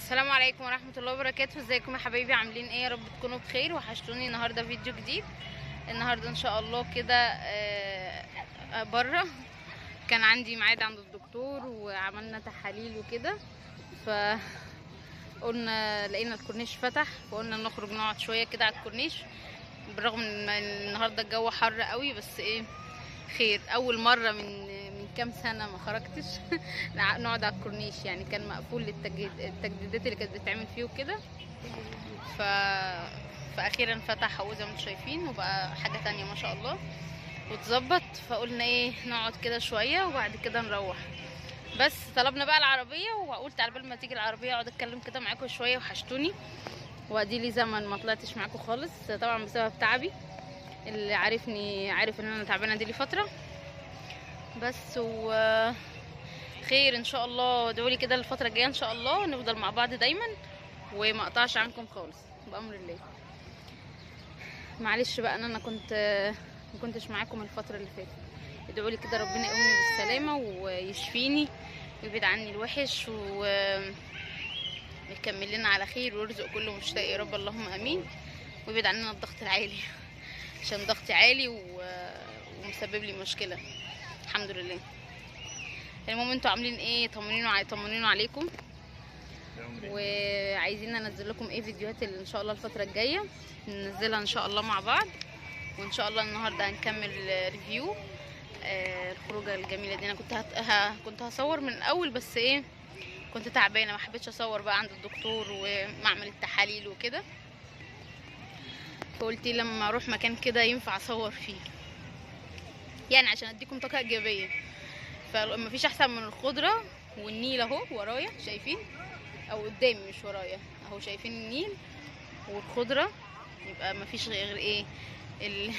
السلام عليكم ورحمة الله وبركاته ازيكم يا حبايبي عاملين ايه يا رب تكونوا بخير وحشتوني النهاردة فيديو جديد النهاردة ان شاء الله كده آه، آه، برا كان عندي ميعاد عند الدكتور وعملنا تحاليل وكده ف قلنا لقينا الكورنيش فتح فقلنا نخرج نقعد شوية كده على الكورنيش بالرغم ان النهاردة الجو حر قوي بس ايه خير اول مرة من من كام سنة ما خرجتش نقعد على الكورنيش يعني كان مقفول للتجديد التجديدات اللي كانت بتتعمل فيه وكده ف فاخيرا فتح اهو زي ما انتم شايفين وبقى حاجة تانية ما شاء الله واتظبط فقلنا ايه نقعد كده شوية وبعد كده نروح بس طلبنا بقى العربية وقلت على بال ما تيجي العربية اقعد اتكلم كده معاكم شوية وحشتوني وادي لي زمن ما طلعتش معاكم خالص طبعا بسبب تعبي اللي عارفني عارف ان انا تعبانه دي لي فتره بس و خير ان شاء الله ادعوا لي كده الفتره الجايه ان شاء الله نفضل مع بعض دايما وما اقطعش عنكم خالص بامر الله معلش بقى ان انا كنت ما كنتش معاكم الفتره اللي فاتت ادعوا لي كده ربنا يقومني بالسلامه ويشفيني ويبعد عني الوحش و يكمل لنا على خير ويرزق كل مشتاق يا رب اللهم امين ويبعد عننا الضغط العالي عشان ضغطي عالي و... ومسبب لي مشكله الحمد لله المهم انتوا عاملين ايه طمنينوا علي... طمنينوا عليكم وعايزين انزل لكم ايه فيديوهات اللي ان شاء الله الفتره الجايه ننزلها ان شاء الله مع بعض وان شاء الله النهارده هنكمل ريفيو آه الخروجه الجميله دي انا كنت هت... ه... كنت هصور من الاول بس ايه كنت تعبانه ما حبيتش اصور بقى عند الدكتور ومعمل التحاليل وكده فقلت لما اروح مكان كده ينفع اصور فيه يعني عشان اديكم طاقه ايجابيه فما فيش احسن من الخضره والنيل اهو ورايا شايفين او قدامي مش ورايا اهو شايفين النيل والخضره يبقى ما فيش غير ايه ال...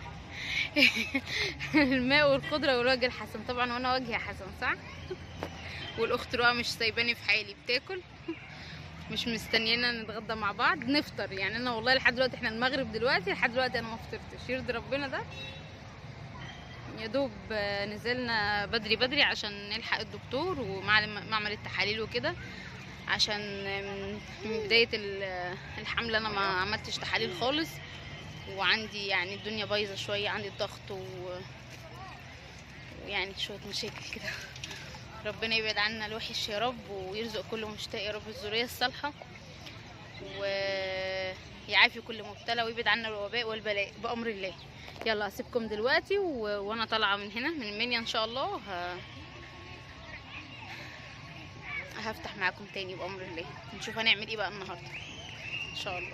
الماء والخضره والراجل حسن طبعا وانا وجهي حسن صح والاخت رؤى مش سايباني في حالي بتاكل مش مستنيانا نتغدى مع بعض نفطر يعني انا والله لحد دلوقتي احنا المغرب دلوقتي لحد دلوقتي انا ما فطرتش يرضي ربنا ده يا دوب نزلنا بدري بدري عشان نلحق الدكتور ومعمل التحاليل وكده عشان من بداية الحملة انا ما عملتش تحاليل خالص وعندي يعني الدنيا بايظة شوية عندي الضغط و... ويعني شوية مشاكل كده ربنا يبعد عنا الوحش يا رب ويرزق كل مشتاق يا رب الذريه الصالحه ويعافي كل مبتلى ويبعد عنا الوباء والبلاء بامر الله يلا هسيبكم دلوقتي و... وانا طالعه من هنا من المنيا ان شاء الله ه... هفتح معاكم تاني بامر الله نشوف هنعمل ايه بقى النهارده ان شاء الله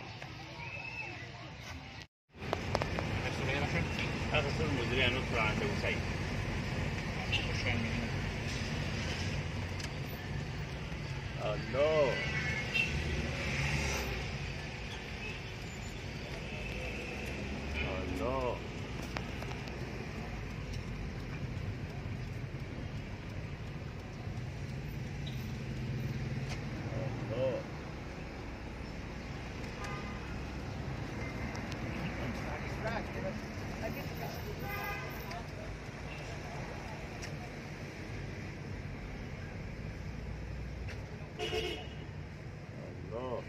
أخذ المديرية ندخل عند أبو سعيد الله الله الله الله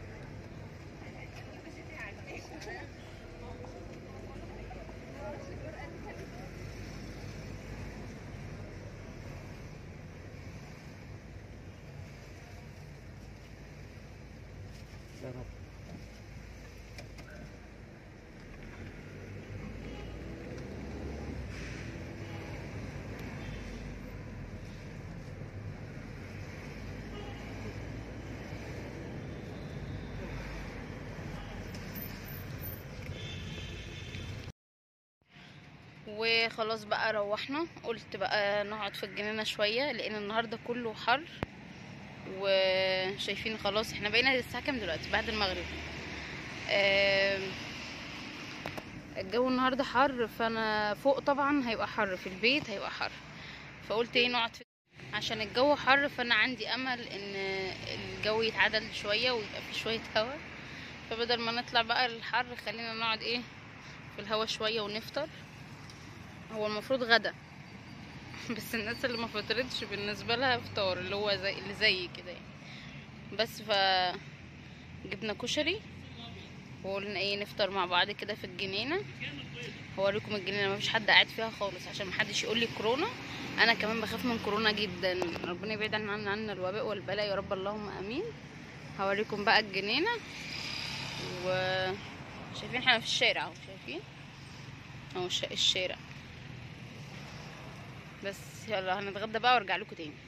وخلاص بقى روحنا قلت بقى نقعد في الجنينه شويه لان النهارده كله حر وشايفين خلاص احنا بقينا الساعه كام دلوقتي بعد المغرب آم، الجو النهارده حر فانا فوق طبعا هيبقى حر في البيت هيبقى حر فقلت ايه نقعد في عشان الجو حر فانا عندي امل ان الجو يتعدل شويه ويبقى فيه شويه هوا فبدل ما نطلع بقى الحر خلينا نقعد ايه في الهوا شويه ونفطر هو المفروض غدا بس الناس اللي ما فطرتش بالنسبه لها فطار اللي هو زي اللي زي كده يعني بس ف جبنا كشري وقلنا ايه نفطر مع بعض كده في الجنينه هوريكم الجنينه مفيش حد قاعد فيها خالص عشان محدش يقول لي كورونا انا كمان بخاف من كورونا جدا ربنا يبعد عنا عنا الوباء والبلاء يا رب اللهم امين هوريكم بقى الجنينه و شايفين احنا في الشارع اهو شايفين اهو الش- الشارع بس يلا هنتغدى بقى وارجع لكم تاني